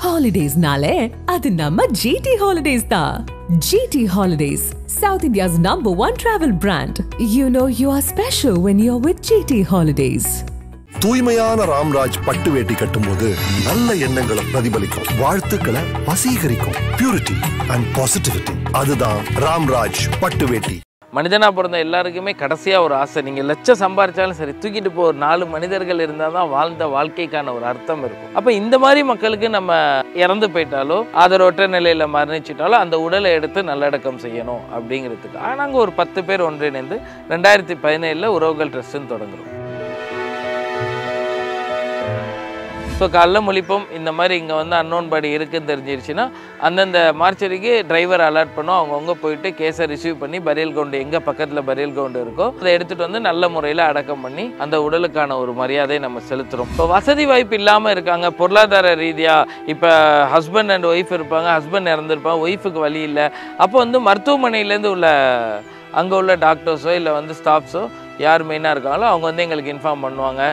ஹாலிடேஸ்னாலே அது நம்ம ஜிடி ஹாலிடேஸ் தான் GT holidays south India's number one travel brand you know you are special when you are with GT holidays தூய்மையான ராம்ராஜ் பட்டு வேட்டி கட்டும்போது நல்ல எண்ணங்களை பிரதிபலிக்கும் வாழ்த்துக்களை வசீகரிக்கும் பியூரிட்டி அண்ட் பாசிட்டிவிட்டி அதுதான் ராம்ராஜ் பட்டு வேட்டி மனிதனா பிறந்த எல்லாருக்குமே கடைசியா ஒரு ஆசை நீங்க லட்சம் சம்பாரிச்சாலும் சரி தூக்கிட்டு போ ஒரு நாலு மனிதர்கள் இருந்தால் தான் வாழ்ந்த வாழ்க்கைக்கான ஒரு அர்த்தம் இருக்கும் அப்ப இந்த மாதிரி மக்களுக்கு நம்ம இறந்து போயிட்டாலோ ஆதரவற்ற நிலையில மரணிச்சிட்டாலோ அந்த உடலை எடுத்து நல்லடக்கம் செய்யணும் அப்படிங்கிறதுக்கு நாங்க ஒரு பத்து பேர் ஒன்றிணைந்து ரெண்டாயிரத்தி பதினேழுல உறவுகள் ட்ரஸ்ட்னு தொடங்குறோம் ஸோ காலைல முழிப்போம் இந்த மாதிரி இங்கே வந்து அன்னோன் பாடி இருக்குன்னு தெரிஞ்சிருச்சுன்னா அந்தந்த மார்ச்சரிக்கு டிரைவர் அலர்ட் பண்ணோம் அவங்கவுங்க போயிட்டு கேஸை ரிசீவ் பண்ணி பரியல் கவுண்டு எங்கே பக்கத்தில் பரியல் கவுண்டு இருக்கோ அதை எடுத்துகிட்டு வந்து நல்ல முறையில் அடக்கம் பண்ணி அந்த உடலுக்கான ஒரு மரியாதையை நம்ம செலுத்துகிறோம் இப்போ வசதி வாய்ப்பு இல்லாமல் இருக்காங்க பொருளாதார ரீதியாக இப்போ ஹஸ்பண்ட் அண்ட் ஒய்ஃப் இருப்பாங்க ஹஸ்பண்ட் இறந்துருப்பாங்க ஒய்ஃபுக்கு வழி இல்லை அப்போ வந்து மருத்துவமனையிலேருந்து உள்ள அங்கே உள்ள டாக்டர்ஸோ இல்லை வந்து ஸ்டாஃப்ஸோ யார் மெயினாக இருக்காங்களோ அவங்க வந்து எங்களுக்கு இன்ஃபார்ம் பண்ணுவாங்க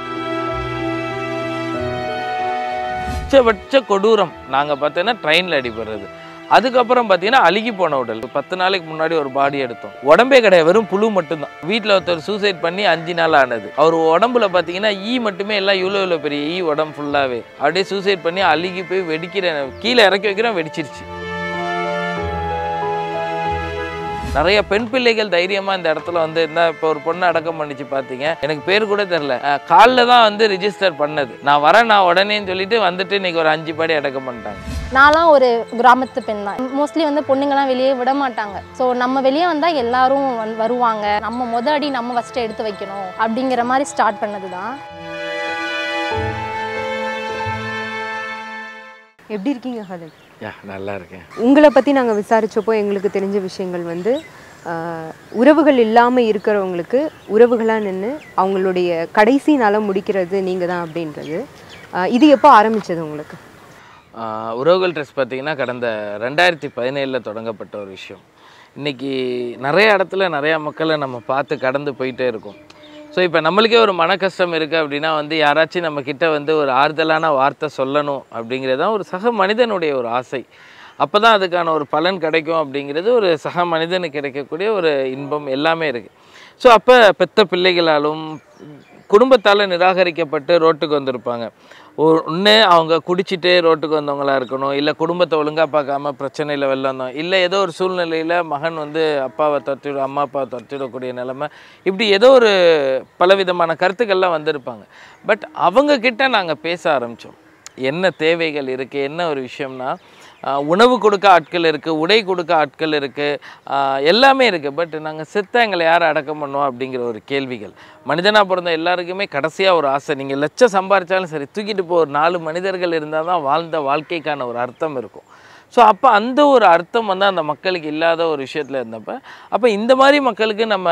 உச்சபட்ச கொடூரம் நாங்கள் பார்த்தீங்கன்னா ட்ரெயினில் அடிபடுறது அதுக்கப்புறம் பார்த்தீங்கன்னா அழுகி போன உடல் பத்து நாளைக்கு முன்னாடி ஒரு பாடி எடுத்தோம் உடம்பே கிடையாது வெறும் புழு மட்டும்தான் வீட்டில் ஒருத்தர் சூசைட் பண்ணி அஞ்சு நாள் ஆனது அவர் உடம்புல பார்த்தீங்கன்னா ஈ மட்டுமே எல்லாம் இவ்வளோ இவ்வளோ பெரிய ஈ உடம்பு ஃபுல்லாகவே அப்படியே சூசைட் பண்ணி அழுகி போய் வெடிக்கிற கீழே இறக்கி வைக்கிறோம் வெடிச்சிருச்சு நிறைய பெண் பிள்ளைகள் தைரியமா இந்த இடத்துல வந்து இருந்தா இப்போ ஒரு பொண்ணு அடக்கம் பண்ணிச்சு பார்த்தீங்க எனக்கு பேர் கூட தெரில காலில் தான் வந்து ரிஜிஸ்டர் பண்ணது நான் வரேன் நான் உடனேன்னு சொல்லிட்டு வந்துட்டு இன்னைக்கு ஒரு அஞ்சு பாடி அடக்கம் பண்ணிட்டாங்க நான்லாம் ஒரு கிராமத்து பெண் தான் மோஸ்ட்லி வந்து பொண்ணுங்கலாம் வெளியே விட மாட்டாங்க ஸோ நம்ம வெளியே வந்தால் எல்லாரும் வந்து வருவாங்க நம்ம முத அடி நம்ம ஃபஸ்ட்டு எடுத்து வைக்கணும் அப்படிங்கிற மாதிரி ஸ்டார்ட் பண்ணது தான் எப்படி இருக்கீங்க ஹாலித் யா நல்லா இருக்கேன் உங்களை பற்றி நாங்கள் விசாரிச்சப்போ எங்களுக்கு தெரிஞ்ச விஷயங்கள் வந்து ஆஹ், உறவுகள் இல்லாமல் இருக்கிறவங்களுக்கு உறவுகளாக நின்று அவங்களுடைய கடைசி நாளை முடிக்கிறது நீங்கள் தான் அப்படின்றது ஆஹ், இது எப்போ ஆரம்பிச்சது உங்களுக்கு ஆஹ் உறவுகள் ட்ரெஸ் பார்த்தீங்கன்னா கடந்த ரெண்டாயிரத்தி பதினேழில் தொடங்கப்பட்ட ஒரு விஷயம் இன்னைக்கு நிறைய இடத்துல நிறையா மக்களை நம்ம பார்த்து கடந்து போயிட்டே இருக்கோம் ஸோ இப்போ நம்மளுக்கே ஒரு மன கஷ்டம் இருக்குது அப்படின்னா வந்து யாராச்சும் நம்ம கிட்ட வந்து ஒரு ஆறுதலான வார்த்தை சொல்லணும் அப்படிங்கிறது தான் ஒரு சக மனிதனுடைய ஒரு ஆசை அப்போ தான் அதுக்கான ஒரு பலன் கிடைக்கும் அப்படிங்கிறது ஒரு சக மனிதனுக்கு கிடைக்கக்கூடிய ஒரு இன்பம் எல்லாமே இருக்குது ஸோ அப்போ பெத்த பிள்ளைகளாலும் குடும்பத்தால் நிராகரிக்கப்பட்டு ரோட்டுக்கு வந்திருப்பாங்க ஒன்று அவங்க குடிச்சிட்டு ரோட்டுக்கு வந்தவங்களா இருக்கணும் இல்லை குடும்பத்தை ஒழுங்காக பார்க்காம பிரச்சனையில் வெளில வந்தோம் இல்லை ஏதோ ஒரு சூழ்நிலையில் மகன் வந்து அப்பாவை தட்டிவிடும் அம்மா அப்பாவை தட்டிவிடக்கூடிய நிலைமை இப்படி ஏதோ ஒரு பலவிதமான கருத்துக்கள்லாம் வந்திருப்பாங்க பட் அவங்க கிட்ட நாங்கள் பேச ஆரம்பித்தோம் என்ன தேவைகள் இருக்குது என்ன ஒரு விஷயம்னா ஆஹ் உணவு கொடுக்க ஆட்கள் இருக்குது உடை கொடுக்க ஆட்கள் இருக்குது எல்லாமே இருக்குது பட் நாங்கள் செத்த எங்களை யார் அடக்கம் பண்ணுவோம் அப்படிங்கிற ஒரு கேள்விகள் மனிதனாக பிறந்த எல்லாருக்குமே கடைசியாக ஒரு ஆசை நீங்கள் லட்சம் சம்பாரிச்சாலும் சரி தூக்கிட்டு போ ஒரு நாலு மனிதர்கள் இருந்தால் தான் வாழ்ந்த வாழ்க்கைக்கான ஒரு அர்த்தம் இருக்கும் ஸோ அப்போ அந்த ஒரு அர்த்தம் வந்து அந்த மக்களுக்கு இல்லாத ஒரு விஷயத்தில் இருந்தப்ப அப்போ இந்த மாதிரி மக்களுக்கு நம்ம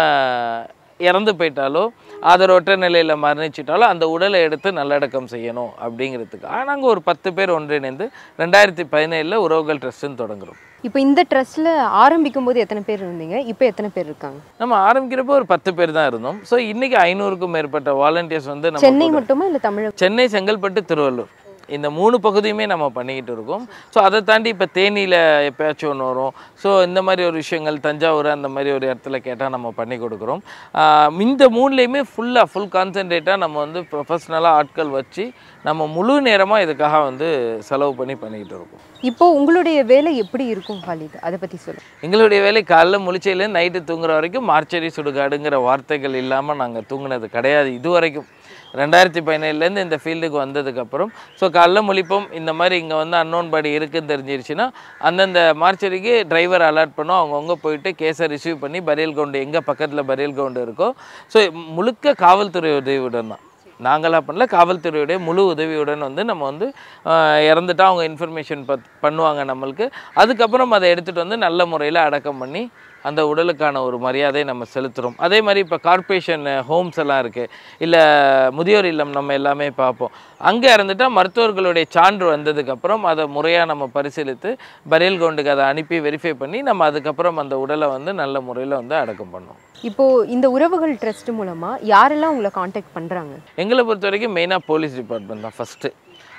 இறந்து போயிட்டாலோ ஆதரவற்ற நிலையில் மரணிச்சிட்டாலோ அந்த உடலை எடுத்து நல்லடக்கம் செய்யணும் அப்படிங்கிறதுக்கு நாங்கள் ஒரு பத்து பேர் ஒன்றிணைந்து ரெண்டாயிரத்தி பதினேழில் உறவுகள் ட்ரஸ்ட்னு தொடங்குறோம் இப்போ இந்த ட்ரஸ்ட்டில் ஆரம்பிக்கும் போது எத்தனை பேர் இருந்தீங்க இப்போ எத்தனை பேர் இருக்காங்க நம்ம ஆரம்பிக்கிறப்போ ஒரு பத்து பேர் தான் இருந்தோம் ஸோ இன்னைக்கு ஐநூறுக்கும் மேற்பட்ட வாலண்டியர்ஸ் வந்து நம்ம சென்னை கூட- மட்டுமா இல்லை தமிழகம் சென்னை செங்கல்பட்டு திருவள்ளூர் இந்த மூணு பகுதியுமே நம்ம பண்ணிக்கிட்டு இருக்கோம் ஸோ அதை தாண்டி இப்போ தேனியில் எப்பயாச்சும் ஒன்று வரும் ஸோ இந்த மாதிரி ஒரு விஷயங்கள் தஞ்சாவூர் அந்த மாதிரி ஒரு இடத்துல கேட்டால் நம்ம பண்ணி கொடுக்குறோம் ஆஹ் இந்த மூணுலேயுமே ஃபுல்லாக ஃபுல் கான்சென்ட்ரேட்டாக நம்ம வந்து ப்ரொஃபஷ்னலாக ஆட்கள் வச்சு நம்ம முழு நேரமாக இதுக்காக வந்து செலவு பண்ணி பண்ணிக்கிட்டு இருக்கோம் இப்போ உங்களுடைய வேலை எப்படி இருக்கும் ஹாலித் அதை பற்றி சொல்லு எங்களுடைய வேலை காலைல முழிச்சையிலேருந்து நைட்டு தூங்குற வரைக்கும் மார்ச்சரி சுடுகாடுங்கிற வார்த்தைகள் இல்லாமல் நாங்கள் தூங்குனது கிடையாது இது வரைக்கும் ரெண்டாயிரத்தி பதினேழுலேருந்து இந்த ஃபீல்டுக்கு வந்ததுக்கப்புறம் ஸோ காலைல முழிப்போம் இந்த மாதிரி இங்கே வந்து அன்னோன் பாடி இருக்குன்னு தெரிஞ்சிருச்சுன்னா அந்தந்த மார்ச்சரிக்கு டிரைவர் அலர்ட் பண்ணோம் அவங்கவுங்க போயிட்டு கேஸை ரிசீவ் பண்ணி பரியல் கவுண்டு எங்கே பக்கத்தில் பரியல் கவுண்டு இருக்கோ ஸோ முழுக்க காவல்துறை உதவியுடன் தான் நாங்களாக பண்ணல காவல்துறையுடைய முழு உதவியுடன் வந்து நம்ம வந்து ஆஹ், இறந்துட்டா அவங்க இன்ஃபர்மேஷன் பத் பண்ணுவாங்க நம்மளுக்கு அதுக்கப்புறம் அதை எடுத்துகிட்டு வந்து நல்ல முறையில் அடக்கம் பண்ணி அந்த உடலுக்கான ஒரு மரியாதையை நம்ம செலுத்துகிறோம் அதே மாதிரி இப்போ கார்ப்பரேஷன் ஹோம்ஸ் எல்லாம் இருக்குது இல்லை முதியோர் இல்லம் நம்ம எல்லாமே பார்ப்போம் அங்கே இறந்துட்டா மருத்துவர்களுடைய சான்று வந்ததுக்கப்புறம் அதை முறையாக நம்ம பரிசீலித்து பரியல் கவுண்டுக்கு அதை அனுப்பி வெரிஃபை பண்ணி நம்ம அதுக்கப்புறம் அந்த உடலை வந்து நல்ல முறையில் வந்து அடக்கம் பண்ணுவோம் இப்போ இந்த உறவுகள் ட்ரஸ்ட் மூலமா யாரெல்லாம் உங்களை காண்டாக்ட் பண்றாங்க எங்களை பொறுத்த வரைக்கும் மெயினாக போலீஸ் டிபார்ட்மெண்ட் தான் ஃபஸ்ட்டு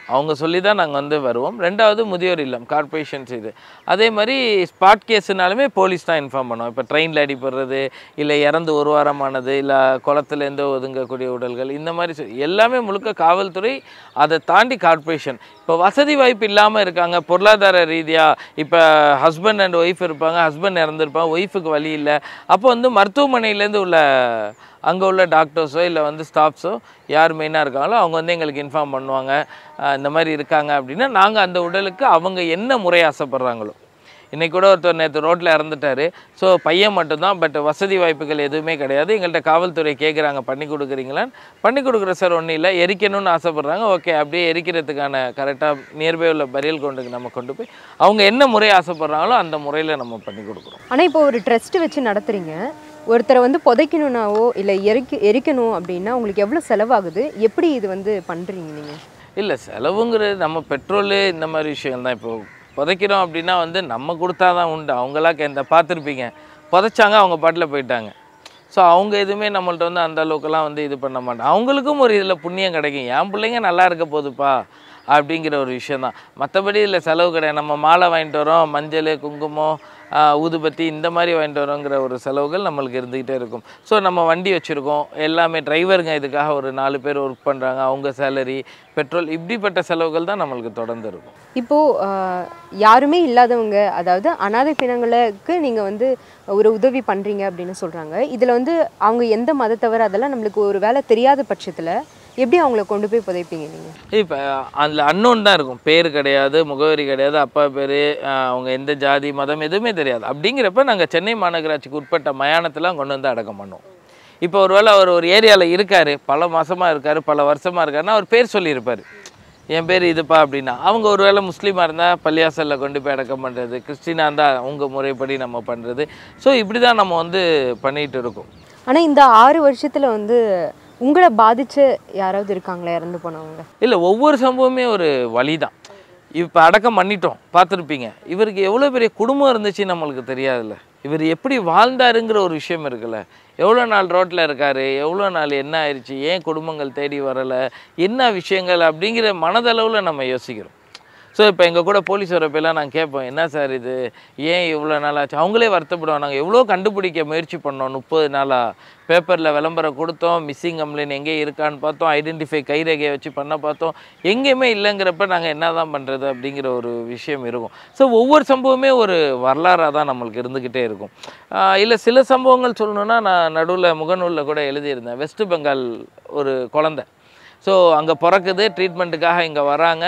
அவங்க சொல்லி தான் நாங்கள் வந்து வருவோம் ரெண்டாவது முதியோர் இல்லம் கார்ப்பரேஷன்ஸ் இது அதே மாதிரி ஸ்பாட் கேஸுனாலுமே போலீஸ் தான் இன்ஃபார்ம் பண்ணுவோம் இப்போ ட்ரெயினில் அடிபடுறது இல்லை இறந்து ஒரு வாரமானது இல்லை குளத்துலேருந்து ஒதுங்கக்கூடிய உடல்கள் இந்த மாதிரி சொ- எல்லாமே முழுக்க காவல்துறை அதை தாண்டி கார்ப்பரேஷன் இப்போ வசதி வாய்ப்பு இல்லாமல் இருக்காங்க பொருளாதார ரீதியாக இப்போ ஹஸ்பண்ட் அண்ட் ஒய்ஃப் இருப்பாங்க ஹஸ்பண்ட் இறந்துருப்பாங்க ஒய்ஃபுக்கு வழி இல்லை அப்போ வந்து மருத்துவமனையிலேருந்து உள்ள அங்கே உள்ள டாக்டர்ஸோ இல்லை வந்து ஸ்டாஃப்ஸோ யார் மெயினாக இருக்காங்களோ அவங்க வந்து எங்களுக்கு இன்ஃபார்ம் பண்ணுவாங்க அஹ் இந்த மாதிரி இருக்காங்க அப்படின்னா நாங்கள் அந்த உடலுக்கு அவங்க என்ன முறை ஆசைப்படுறாங்களோ இன்னைக்கு கூட ஒருத்தர் நேற்று ரோட்டில் இறந்துட்டாரு ஸோ பையன் மட்டும்தான் பட் வசதி வாய்ப்புகள் எதுவுமே கிடையாது எங்கள்கிட்ட காவல்துறை கேட்குறாங்க பண்ணி கொடுக்குறீங்களான்னு பண்ணி கொடுக்குற சார் ஒன்றும் இல்லை எரிக்கணும்னு ஆசைப்பட்றாங்க ஓகே அப்படியே எரிக்கிறதுக்கான கரெக்டாக நியர்பை உள்ள பரியல் கொண்டுக்கு நம்ம கொண்டு போய் அவங்க என்ன முறை ஆசைப்படுறாங்களோ அந்த முறையில் நம்ம பண்ணி கொடுக்குறோம் ஆனால் இப்போ ஒரு ட்ரஸ்ட் வச்சு நடத்துறீங்க ஒருத்தரை வந்து புதைக்கணும்னாவோ இல்லை எரிக்க எரிக்கணும் அப்படின்னா உங்களுக்கு எவ்வளோ செலவாகுது எப்படி இது வந்து பண்ணுறீங்க நீங்கள் இல்லை செலவுங்கிறது நம்ம பெட்ரோலு இந்த மாதிரி விஷயம் தான் இப்போ புதைக்கிறோம் அப்படின்னா வந்து நம்ம கொடுத்தா தான் உண்டு அவங்களா இந்த பார்த்துருப்பீங்க புதைச்சாங்க அவங்க பாட்டில் போயிட்டாங்க ஸோ அவங்க எதுவுமே நம்மள்ட்ட வந்து அந்த அளவுக்குலாம் வந்து இது பண்ண மாட்டாங்க அவங்களுக்கும் ஒரு இதில் புண்ணியம் கிடைக்கும் என் பிள்ளைங்க நல்லா இருக்க போகுதுப்பா அப்படிங்கிற ஒரு விஷயம் தான் மற்றபடி இதில் செலவு கிடையாது நம்ம மாலை வாங்கிட்டு வரோம் மஞ்சள் குங்குமம் ஆஹ், ஊதுபத்தி இந்த மாதிரி வாங்கிட்டு வரோங்கிற ஒரு செலவுகள் நம்மளுக்கு இருந்துக்கிட்டே இருக்கும் ஸோ நம்ம வண்டி வச்சுருக்கோம் எல்லாமே டிரைவருங்க இதுக்காக ஒரு நாலு பேர் ஒர்க் பண்ணுறாங்க அவங்க சேலரி பெட்ரோல் இப்படிப்பட்ட செலவுகள் தான் நம்மளுக்கு தொடர்ந்து இருக்கும் இப்போது யாருமே இல்லாதவங்க அதாவது அனாதை பிணங்களுக்கு நீங்கள் வந்து ஒரு உதவி பண்ணுறீங்க அப்படின்னு சொல்கிறாங்க இதில் வந்து அவங்க எந்த மதத்தவர் அதெல்லாம் நம்மளுக்கு ஒரு வேலை தெரியாத பட்சத்தில் எப்படி அவங்கள கொண்டு போய் புதைப்பீங்க நீங்கள் இப்போ அதில் அன்னோன் தான் இருக்கும் பேர் கிடையாது முகவரி கிடையாது அப்பா பேர் அவங்க எந்த ஜாதி மதம் எதுவுமே தெரியாது அப்படிங்கிறப்ப நாங்கள் சென்னை மாநகராட்சிக்கு உட்பட்ட மயானத்தெல்லாம் கொண்டு வந்து அடக்கம் பண்ணுவோம் இப்போ ஒருவேளை அவர் ஒரு ஏரியாவில் இருக்கார் பல மாசமாக இருக்கார் பல வருஷமாக இருக்காருன்னா அவர் பேர் சொல்லியிருப்பார் என் பேர் இதுப்பா அப்படின்னா அவங்க ஒருவேளை முஸ்லீமாக இருந்தால் பள்ளியாசலில் கொண்டு போய் அடக்கம் பண்ணுறது கிறிஸ்டினாக இருந்தால் அவங்க முறைப்படி நம்ம பண்ணுறது ஸோ இப்படி தான் நம்ம வந்து பண்ணிகிட்டு இருக்கோம் ஆனால் இந்த ஆறு வருஷத்தில் வந்து உங்களை பாதிச்ச யாராவது இருக்காங்களா இறந்து போனவங்க இல்லை ஒவ்வொரு சம்பவமே ஒரு வழி தான் இப்போ அடக்கம் பண்ணிட்டோம் பார்த்துருப்பீங்க இவருக்கு எவ்வளோ பெரிய குடும்பம் இருந்துச்சு நம்மளுக்கு தெரியாதுல்ல இவர் எப்படி வாழ்ந்தாருங்கிற ஒரு விஷயம் இருக்குல்ல எவ்வளோ நாள் ரோட்டில் இருக்காரு எவ்வளோ நாள் என்ன ஆயிடுச்சு ஏன் குடும்பங்கள் தேடி வரலை என்ன விஷயங்கள் அப்படிங்கிற மனதளவில் நம்ம யோசிக்கிறோம் ஸோ இப்போ எங்கள் கூட போலீஸ் வரப்பெல்லாம் நான் கேட்போம் என்ன சார் இது ஏன் இவ்வளோ நாள் ஆச்சு அவங்களே வருத்தப்படுவோம் நாங்கள் எவ்வளோ கண்டுபிடிக்க முயற்சி பண்ணோம் முப்பது நாளாக பேப்பரில் விளம்பரம் கொடுத்தோம் மிஸ்ஸிங் கம்ப்ளைண்ட் எங்கே இருக்கான்னு பார்த்தோம் ஐடென்டிஃபை கைரேகையை வச்சு பண்ண பார்த்தோம் எங்கேயுமே இல்லைங்கிறப்ப நாங்கள் என்ன தான் பண்ணுறது அப்படிங்கிற ஒரு விஷயம் இருக்கும் ஸோ ஒவ்வொரு சம்பவமே ஒரு வரலாறாக தான் நம்மளுக்கு இருந்துக்கிட்டே இருக்கும் இல்லை சில சம்பவங்கள் சொல்லணுன்னா நான் நடுவில் முகநூலில் கூட எழுதியிருந்தேன் வெஸ்ட் பெங்கால் ஒரு குழந்தை ஸோ அங்கே பிறக்குது ட்ரீட்மெண்ட்டுக்காக இங்கே வராங்க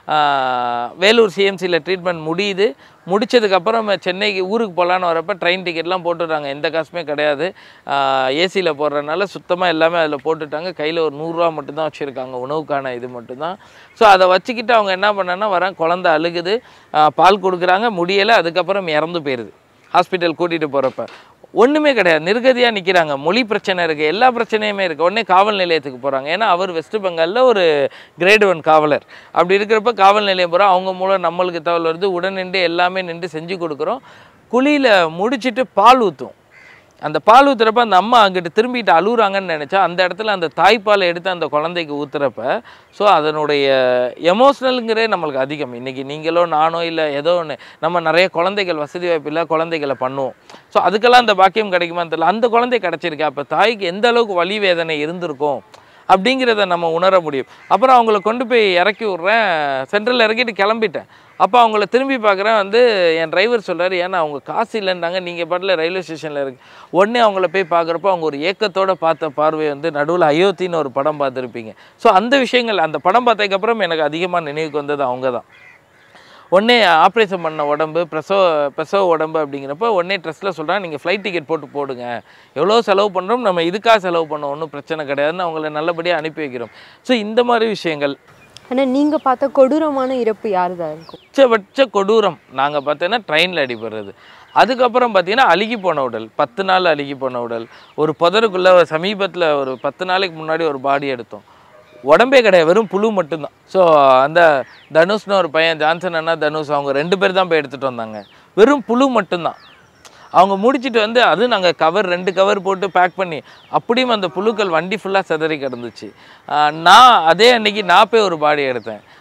ஆஹ் வேலூர் சிஎம்சியில் ட்ரீட்மெண்ட் முடியுது முடிச்சதுக்கப்புறம் சென்னைக்கு ஊருக்கு போகலான்னு வரப்போ ட்ரெயின் டிக்கெட்லாம் போட்டுடுறாங்க எந்த காசுமே கிடையாது ஏசியில் போடுறதுனால சுத்தமாக எல்லாமே அதில் போட்டுட்டாங்க கையில் ஒரு நூறுரூவா மட்டும்தான் வச்சுருக்காங்க உணவுக்கான இது மட்டும்தான் ஸோ அதை வச்சுக்கிட்டு அவங்க என்ன பண்ணாங்கன்னா வரேன் குழந்தை அழுகுது ஆஹ் பால் கொடுக்குறாங்க முடியலை அதுக்கப்புறம் இறந்து போயிடுது ஹாஸ்பிட்டல் கூட்டிகிட்டு போகிறப்ப ஒன்றுமே கிடையாது நிர்கதியாக நிற்கிறாங்க மொழி பிரச்சனை இருக்குது எல்லா பிரச்சனையுமே இருக்குது உடனே காவல் நிலையத்துக்கு போகிறாங்க ஏன்னா அவர் வெஸ்ட் பெங்காலில் ஒரு கிரேட் ஒன் காவலர் அப்படி இருக்கிறப்ப காவல் நிலையம் போகிறோம் அவங்க மூலம் நம்மளுக்கு தகவல் வருது உடன் நின்று எல்லாமே நின்று செஞ்சு கொடுக்குறோம் குழியில் முடிச்சிட்டு பால் ஊற்றும் அந்த பால் ஊற்றுறப்ப அந்த அம்மா அங்கிட்டு திரும்பிட்டு அழுகுறாங்கன்னு நினச்சா அந்த இடத்துல அந்த தாய்ப்பாலை எடுத்து அந்த குழந்தைக்கு ஊற்றுறப்ப ஸோ அதனுடைய எமோஷ்னலுங்கிறே நம்மளுக்கு அதிகம் இன்றைக்கி நீங்களோ நானோ இல்லை ஏதோ ஒன்று நம்ம நிறைய குழந்தைகள் வசதி வாய்ப்பு இல்லை குழந்தைகளை பண்ணுவோம் ஸோ அதுக்கெல்லாம் அந்த பாக்கியம் கிடைக்குமான்னு தெரியல அந்த குழந்தை கிடச்சிருக்கு அப்போ தாய்க்கு எந்த அளவுக்கு வலி வேதனை இருந்திருக்கும் அப்படிங்கிறத நம்ம உணர முடியும் அப்புறம் அவங்கள கொண்டு போய் இறக்கி விட்றேன் சென்ட்ரலில் இறக்கிட்டு கிளம்பிட்டேன் அப்போ அவங்கள திரும்பி பார்க்குறேன் வந்து என் டிரைவர் சொல்றாரு ஏன்னா அவங்க காசு இல்லைன்றாங்க நீங்கள் பாட்டில் ரயில்வே ஸ்டேஷனில் இருக்கு உடனே அவங்கள போய் பார்க்குறப்போ அவங்க ஒரு ஏக்கத்தோட பார்த்த பார்வை வந்து நடுவில் அயோத்தின்னு ஒரு படம் பார்த்துருப்பீங்க ஸோ அந்த விஷயங்கள் அந்த படம் பார்த்ததுக்கப்புறம் எனக்கு அதிகமாக நினைவுக்கு வந்தது அவங்க தான் உடனே ஆப்ரேஷன் பண்ண உடம்பு பிரசவ பிரசவ உடம்பு அப்படிங்கிறப்ப உடனே ட்ரெஸ்ஸில் சொல்கிறாங்க நீங்கள் ஃப்ளைட் டிக்கெட் போட்டு போடுங்க எவ்வளோ செலவு பண்ணுறோம் நம்ம இதுக்காக செலவு பண்ணோம் ஒன்றும் பிரச்சனை கிடையாதுன்னு அவங்கள நல்லபடியாக அனுப்பி வைக்கிறோம் ஸோ இந்த மாதிரி விஷயங்கள் ஆனால் நீங்கள் பார்த்த கொடூரமான இறப்பு யாருதா இருக்கும் உச்சபட்ச கொடூரம் நாங்கள் பார்த்தீங்கன்னா ட்ரெயினில் அடிபடுறது அதுக்கப்புறம் பார்த்தீங்கன்னா அழுகி போன உடல் பத்து நாள் அழுகி போன உடல் ஒரு புதருக்குள்ளே சமீபத்தில் ஒரு பத்து நாளைக்கு முன்னாடி ஒரு பாடி எடுத்தோம் உடம்பே கிடையாது வெறும் புழு மட்டும்தான் ஸோ அந்த தனுஷ்னு ஒரு பையன் ஜான்சன் அண்ணா தனுஷ் அவங்க ரெண்டு பேர் தான் போய் எடுத்துகிட்டு வந்தாங்க வெறும் புழு மட்டும்தான் அவங்க முடிச்சிட்டு வந்து அது நாங்கள் கவர் ரெண்டு கவர் போட்டு பேக் பண்ணி அப்படியும் அந்த புழுக்கள் வண்டி ஃபுல்லாக சிதறி கிடந்துச்சு ஆஹ் நான் அதே அன்னைக்கு நான் போய் ஒரு பாடி எடுத்தேன்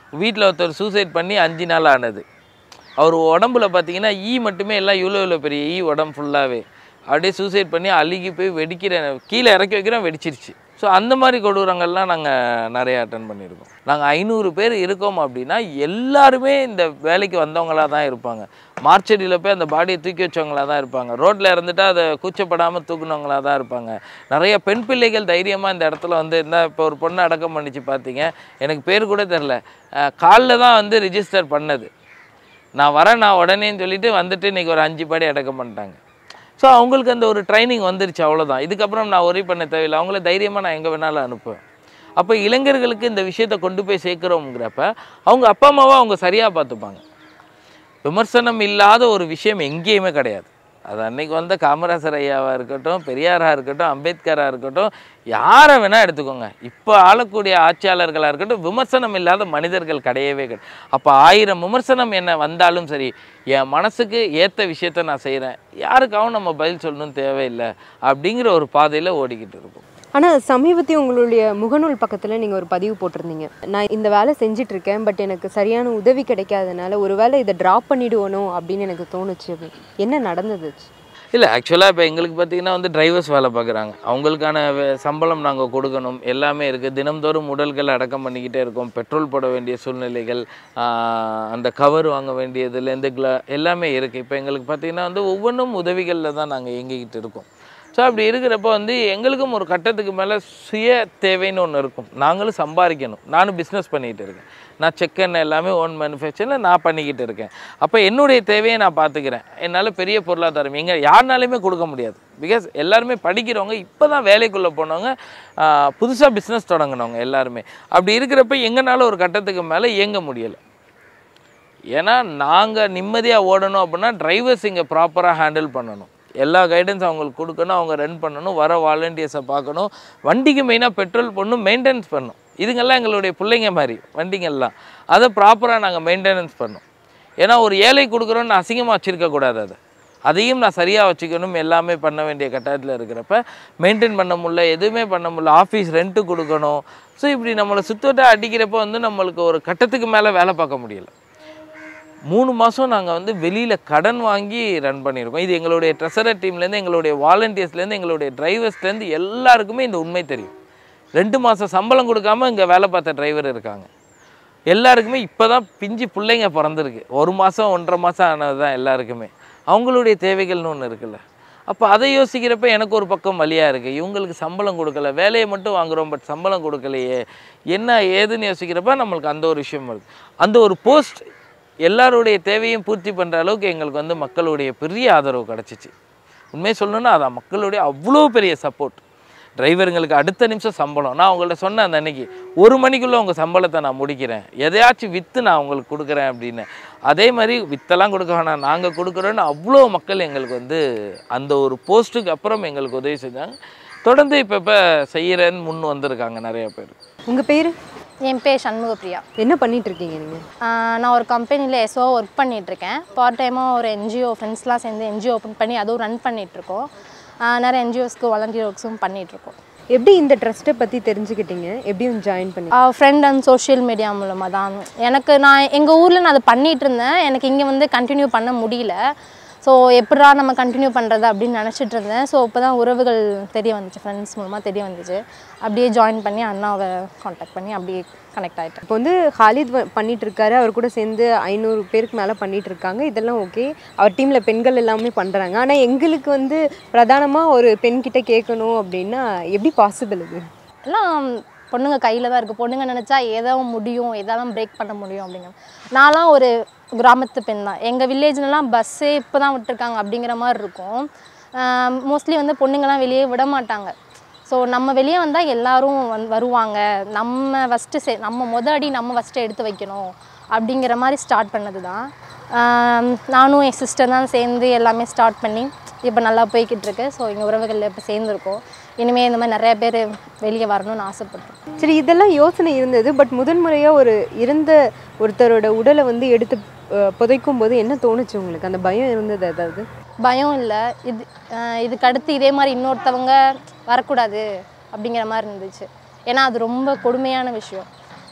வீட்டில் ஒருத்தர் சூசைட் பண்ணி அஞ்சு நாள் ஆனது அவர் உடம்புல பார்த்தீங்கன்னா ஈ மட்டுமே எல்லாம் இவ்வளோ இவ்வளோ பெரிய ஈ உடம்பு ஃபுல்லாகவே அப்படியே சூசைட் பண்ணி அழுகி போய் வெடிக்கிற கீழே இறக்கி வைக்கிறோம் வெடிச்சிருச்சு ஸோ அந்த மாதிரி கொடூரங்கள்லாம் நாங்கள் நிறைய அட்டன் பண்ணியிருக்கோம் நாங்கள் ஐநூறு பேர் இருக்கோம் அப்படின்னா எல்லாருமே இந்த வேலைக்கு வந்தவங்களாக தான் இருப்பாங்க மார்ச்சடியில் போய் அந்த பாடியை தூக்கி வச்சவங்களாக தான் இருப்பாங்க ரோட்டில் இறந்துட்டா அதை கூச்சப்படாமல் தூக்குனவங்களாக தான் இருப்பாங்க நிறைய பெண் பிள்ளைகள் தைரியமாக இந்த இடத்துல வந்து என்ன இப்போ ஒரு பொண்ணு அடக்கம் பண்ணிச்சு பார்த்தீங்க எனக்கு பேர் கூட தெரில காலில் தான் வந்து ரிஜிஸ்டர் பண்ணது நான் வரேன் நான் உடனேன்னு சொல்லிட்டு வந்துட்டு இன்றைக்கி ஒரு அஞ்சு படி அடக்கம் பண்ணிட்டாங்க ஸோ அவங்களுக்கு அந்த ஒரு ட்ரைனிங் வந்துருச்சு அவ்வளோதான் இதுக்கப்புறம் நான் ஒரே பண்ண தேவையில்லை அவங்கள தைரியமாக நான் எங்கே வேணாலும் அனுப்புவேன் அப்போ இளைஞர்களுக்கு இந்த விஷயத்தை கொண்டு போய் சேர்க்குறோங்கிறப்ப அவங்க அப்பா அம்மாவை அவங்க சரியாக பார்த்துப்பாங்க விமர்சனம் இல்லாத ஒரு விஷயம் எங்கேயுமே கிடையாது அது அன்னைக்கு வந்த காமராசர் ஐயாவாக இருக்கட்டும் பெரியாராக இருக்கட்டும் அம்பேத்கராக இருக்கட்டும் யாரை வேணால் எடுத்துக்கோங்க இப்போ ஆளக்கூடிய ஆட்சியாளர்களாக இருக்கட்டும் விமர்சனம் இல்லாத மனிதர்கள் கிடையவே கிடையாது அப்போ ஆயிரம் விமர்சனம் என்ன வந்தாலும் சரி என் மனசுக்கு ஏற்ற விஷயத்த நான் செய்கிறேன் யாருக்காகவும் நம்ம பதில் சொல்லணும்னு தேவையில்லை அப்படிங்கிற ஒரு பாதையில் ஓடிக்கிட்டு இருக்கோம் ஆனால் சமீபத்திய உங்களுடைய முகநூல் பக்கத்தில் நீங்கள் ஒரு பதிவு போட்டிருந்தீங்க நான் இந்த வேலை செஞ்சுட்டு இருக்கேன் பட் எனக்கு சரியான உதவி கிடைக்காதனால ஒருவேளை இதை ட்ராப் பண்ணிடுவனோ அப்படின்னு எனக்கு தோணுச்சு அப்படின்னு என்ன நடந்தது இல்லை ஆக்சுவலாக இப்போ எங்களுக்கு பார்த்தீங்கன்னா வந்து டிரைவர்ஸ் வேலை பார்க்குறாங்க அவங்களுக்கான வே- சம்பளம் நாங்கள் கொடுக்கணும் எல்லாமே இருக்குது தினம்தோறும் உடல்கள் அடக்கம் பண்ணிக்கிட்டே இருக்கோம் பெட்ரோல் போட வேண்டிய சூழ்நிலைகள் ஆஹ், அந்த கவர் வாங்க வேண்டியதுலேருந்து க்ள எல்லாமே இருக்குது இப்போ எங்களுக்கு பார்த்தீங்கன்னா வந்து ஒவ்வொன்றும் உதவிகளில் தான் நாங்கள் இயங்கிக்கிட்டு இருக்கோம் ஸோ அப்படி இருக்கிறப்ப வந்து எங்களுக்கும் ஒரு கட்டத்துக்கு மேலே சுய தேவைன்னு ஒன்று இருக்கும் நாங்களும் சம்பாதிக்கணும் நானும் பிஸ்னஸ் பண்ணிகிட்டு இருக்கேன் நான் செக் எண்ணெய் எல்லாமே ஓன் மேனுஃபேக்சரில் நான் பண்ணிக்கிட்டு இருக்கேன் அப்போ என்னுடைய தேவையை நான் பார்த்துக்கிறேன் என்னால் பெரிய பொருளாதாரம் எங்கே யாருனாலையுமே கொடுக்க முடியாது பிகாஸ் எல்லாருமே படிக்கிறவங்க இப்போ தான் வேலைக்குள்ளே போனவங்க புதுசாக பிஸ்னஸ் தொடங்கினவங்க எல்லாருமே அப்படி இருக்கிறப்ப எங்கனால ஒரு கட்டத்துக்கு மேலே இயங்க முடியலை ஏன்னா நாங்கள் நிம்மதியாக ஓடணும் அப்படின்னா டிரைவர்ஸ் இங்கே ப்ராப்பராக ஹேண்டில் பண்ணணும் எல்லா கைடன்ஸ் அவங்களுக்கு கொடுக்கணும் அவங்க ரன் பண்ணணும் வர வாலண்டியர்ஸை பார்க்கணும் வண்டிக்கு மெயினாக பெட்ரோல் பண்ணணும் மெயின்டெனன்ஸ் பண்ணணும் இதுங்கெல்லாம் எங்களுடைய பிள்ளைங்க மாதிரி வண்டிங்கெல்லாம் அதை ப்ராப்பராக நாங்கள் மெயின்டெனன்ஸ் பண்ணோம் ஏன்னா ஒரு ஏழை கொடுக்குறோன்னு அசிங்கமாக வச்சுருக்கக்கூடாது அதை அதையும் நான் சரியாக வச்சுக்கணும் எல்லாமே பண்ண வேண்டிய கட்டாயத்தில் இருக்கிறப்ப மெயின்டைன் பண்ண முடியல எதுவுமே பண்ண முடியல ஆஃபீஸ் ரெண்ட்டு கொடுக்கணும் ஸோ இப்படி நம்மளை சுத்தோட்ட அடிக்கிறப்ப வந்து நம்மளுக்கு ஒரு கட்டத்துக்கு மேலே வேலை பார்க்க முடியல மூணு மாதம் நாங்கள் வந்து வெளியில் கடன் வாங்கி ரன் பண்ணியிருக்கோம் இது எங்களுடைய ட்ரெஸரர் டீம்லேருந்து எங்களுடைய வாலண்டியர்ஸ்லேருந்து எங்களுடைய டிரைவர்ஸ்லேருந்து எல்லாருக்குமே இந்த உண்மை தெரியும் ரெண்டு மாதம் சம்பளம் கொடுக்காம இங்கே வேலை பார்த்த டிரைவர் இருக்காங்க எல்லாருக்குமே இப்போ தான் பிஞ்சு பிள்ளைங்க பிறந்திருக்கு ஒரு மாதம் ஒன்றரை மாதம் ஆனது தான் எல்லாருக்குமே அவங்களுடைய தேவைகள்னு ஒன்று இருக்குல்ல அப்போ அதை யோசிக்கிறப்ப எனக்கு ஒரு பக்கம் வழியாக இருக்குது இவங்களுக்கு சம்பளம் கொடுக்கல வேலையை மட்டும் வாங்குறோம் பட் சம்பளம் கொடுக்கலையே என்ன ஏதுன்னு யோசிக்கிறப்ப நம்மளுக்கு அந்த ஒரு விஷயம் இருக்குது அந்த ஒரு போஸ்ட் எல்லாருடைய தேவையும் பூர்த்தி பண்ணுற அளவுக்கு எங்களுக்கு வந்து மக்களுடைய பெரிய ஆதரவு கிடச்சிச்சு உண்மையை சொல்லணும்னா அதான் மக்களுடைய அவ்வளோ பெரிய சப்போர்ட் டிரைவருங்களுக்கு அடுத்த நிமிஷம் சம்பளம் நான் உங்கள்ட்ட சொன்னேன் அந்த அன்னைக்கு ஒரு மணிக்குள்ளே உங்கள் சம்பளத்தை நான் முடிக்கிறேன் எதையாச்சும் விற்று நான் உங்களுக்கு கொடுக்குறேன் அப்படின்னு அதே மாதிரி வித்தெல்லாம் கொடுக்க வேணாம் நாங்கள் கொடுக்குறோன்னு அவ்வளோ மக்கள் எங்களுக்கு வந்து அந்த ஒரு போஸ்ட்டுக்கு அப்புறம் எங்களுக்கு உதவி செஞ்சாங்க தொடர்ந்து இப்போ இப்போ செய்கிறேன்னு முன் வந்திருக்காங்க நிறைய பேர் உங்கள் பேர் என் பேர் சண்முகப்பிரியா என்ன பண்ணிட்டு இருக்கீங்க நீங்கள் ஆஹ் நான் ஒரு கம்பெனியில் எஸ்ஓ ஒர்க் பண்ணிகிட்ருக்கேன் பார்ட் டைமாக ஒரு என்ஜிஓ ஃப்ரெண்ட்ஸ்லாம் சேர்ந்து என்ஜிஓ ஓப்பன் பண்ணி அதுவும் ரன் பண்ணிகிட்ருக்கோம் நிறைய என்ஜிஓஸ்க்கு வாலண்டியர் ஒர்க்ஸும் பண்ணிகிட்ருக்கோம் எப்படி இந்த ட்ரஸ்ட்டை பற்றி தெரிஞ்சுக்கிட்டீங்க எப்படியும் ஜாயின் பண்ணி ஃப்ரெண்ட் அண்ட் சோஷியல் மீடியா மூலமாக தான் எனக்கு நான் எங்கள் ஊரில் நான் அதை பண்ணிகிட்டு இருந்தேன் எனக்கு இங்கே வந்து கண்டினியூ பண்ண முடியல ஸோ எப்படா நம்ம கண்டினியூ பண்ணுறது அப்படின்னு நினச்சிட்டு இருந்தேன் ஸோ இப்போ தான் உறவுகள் தெரிய வந்துச்சு ஃப்ரெண்ட்ஸ் மூலமாக தெரிய வந்துச்சு அப்படியே ஜாயின் பண்ணி அண்ணாவை காண்டாக்ட் பண்ணி அப்படியே கனெக்ட் ஆகிட்டேன் இப்போ வந்து ஹாலித் வ- பண்ணிட்டு இருக்காரு அவர் கூட சேர்ந்து ஐநூறு பேருக்கு மேலே பண்ணிட்டு இருக்காங்க இதெல்லாம் ஓகே அவர் டீமில் பெண்கள் எல்லாமே பண்ணுறாங்க ஆனால் எங்களுக்கு வந்து பிரதானமாக ஒரு பெண்கிட்ட கேட்கணும் அப்படின்னா எப்படி பாசிபிள் இது எல்லாம் பொண்ணுங்க கையில் தான் இருக்குது பொண்ணுங்க நினச்சா ஏதோ முடியும் எதாவது பிரேக் பண்ண முடியும் அப்படிங்கிற நான்லாம் ஒரு கிராமத்து பெண் தான் எங்கள் வில்லேஜ்லலாம் பஸ்ஸே இப்போ தான் விட்டுருக்காங்க அப்படிங்கிற மாதிரி இருக்கும் மோஸ்ட்லி வந்து பொண்ணுங்கலாம் வெளியே விட மாட்டாங்க ஸோ நம்ம வெளியே வந்தால் எல்லாரும் வந் வருவாங்க நம்ம ஃபஸ்ட்டு சே நம்ம மொத அடி நம்ம ஃபஸ்ட்டு எடுத்து வைக்கணும் அப்படிங்கிற மாதிரி ஸ்டார்ட் பண்ணது தான் ஆம், நானும் என் சிஸ்டர் தான் சேர்ந்து எல்லாமே ஸ்டார்ட் பண்ணி இப்போ நல்லா போய்கிட்டு இருக்கு ஸோ எங்கள் உறவுகளில் இப்போ சேர்ந்துருக்கோம் இனிமேல் இந்த மாதிரி நிறைய பேர் வெளியே வரணும்னு ஆசைப்பட்றோம் சரி இதெல்லாம் யோசனை இருந்தது பட் முதன்முறையாக ஒரு இறந்த ஒருத்தரோட உடலை வந்து எடுத்து அஹ், புதைக்கும் போது என்ன தோணுச்சு உங்களுக்கு அந்த பயம் இருந்தது ஏதாவது பயம் இல்லை இது அஹ் இதுக்கு அடுத்து இதே மாதிரி இன்னொருத்தவங்க வரக்கூடாது அப்படிங்கிற மாதிரி இருந்துச்சு ஏன்னா அது ரொம்ப கொடுமையான விஷயம்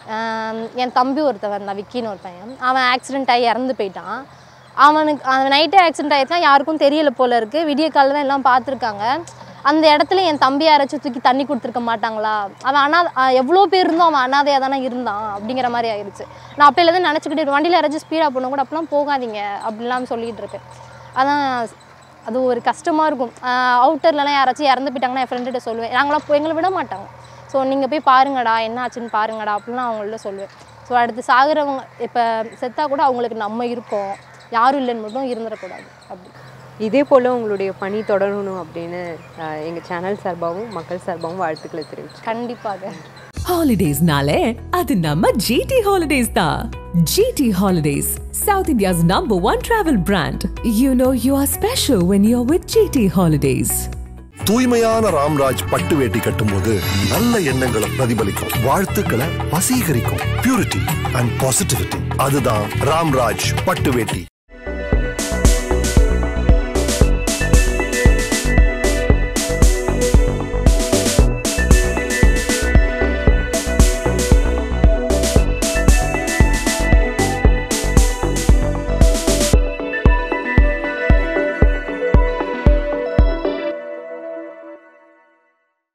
ஆம், என் தம்பி ஒருத்தவன் இருந்தான் விக்கின்னு ஒரு பையன் அவன் ஆக்சிடென்ட் ஆகி இறந்து போயிட்டான் அவனுக்கு அவன் நைட்டே ஆக்சிடென்ட் ஆகிருக்கான் யாருக்கும் தெரியல போல இருக்குது விடிய காலையில் தான் எல்லாம் பார்த்துருக்காங்க அந்த இடத்துல என் தம்பி யாராச்சும் தூக்கி தண்ணி கொடுத்துருக்க மாட்டாங்களா அவன் அனா எவ்வளோ பேர் இருந்தும் அவன் அனாதையாக தானே இருந்தான் அப்படிங்கிற மாதிரி ஆயிடுச்சு நான் அப்பையில தான் நினச்சிக்கிட்டு வண்டியில் யாராச்சும் ஸ்பீடாக போனால் கூட அப்பெல்லாம் போகாதீங்க அப்படிலாம் சொல்லிட்டு இருக்கேன் அதான் அது ஒரு கஷ்டமாக இருக்கும் அவுட்டர்லலாம் யாராச்சும் இறந்து போயிட்டாங்கன்னா என் ஃப்ரெண்டுகிட்ட சொல்லுவேன் நாங்களாம் போய் எங்களை விட மாட்டாங்க ஸோ நீங்கள் போய் பாருங்கடா என்ன ஆச்சுன்னு பாருங்கடா அப்படிலாம் அவங்கள்ட்ட சொல்லுவேன் ஸோ அடுத்து சாகுறவங்க இப்போ செத்தா கூட அவங்களுக்கு நம்ம இருக்கோம் யாரும் இல்லைன்னு மட்டும் இருந்துடக்கூடாது அப்படி இதே போல் உங்களுடைய பணி தொடரணும் அப்படின்னு எங்கள் சேனல் சார்பாகவும் மக்கள் சார்பாகவும் வாழ்த்துக்களை தெரிவிச்சு கண்டிப்பாக ஹாலிடேஸ்னாலே அது நம்ம ஜிடி ஹாலிடேஸ் தான் GT holidays south India's number one travel brand you know you are special when you are with GT holidays தூய்மையான ராம்ராஜ் பட்டு வேட்டி கட்டும்போது நல்ல எண்ணங்களை பிரதிபலிக்கும் வாழ்த்துக்களை வசீகரிக்கும் பியூரிட்டி அண்ட் பாசிட்டிவிட்டி அதுதான் ராம்ராஜ் பட்டு வேட்டி